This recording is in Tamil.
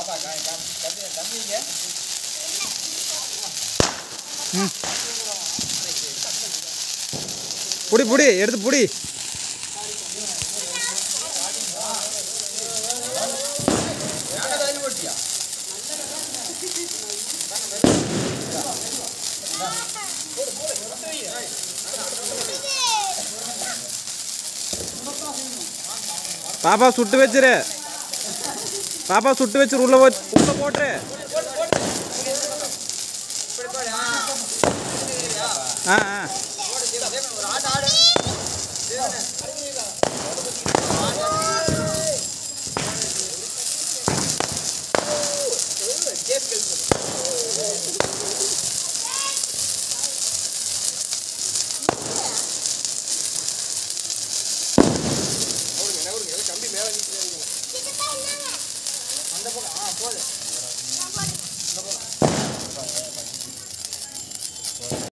புடி புடி எடுத்து புடி பாப்பா சுட்டு வச்சிரு பாப்பா சுட்டு வச்சிரு உள்ள வச்சு உள்ள போட்டுரு ஆ ஆ கம்பி மேல நீட்டு அந்த பக்கம் ஆ போதும்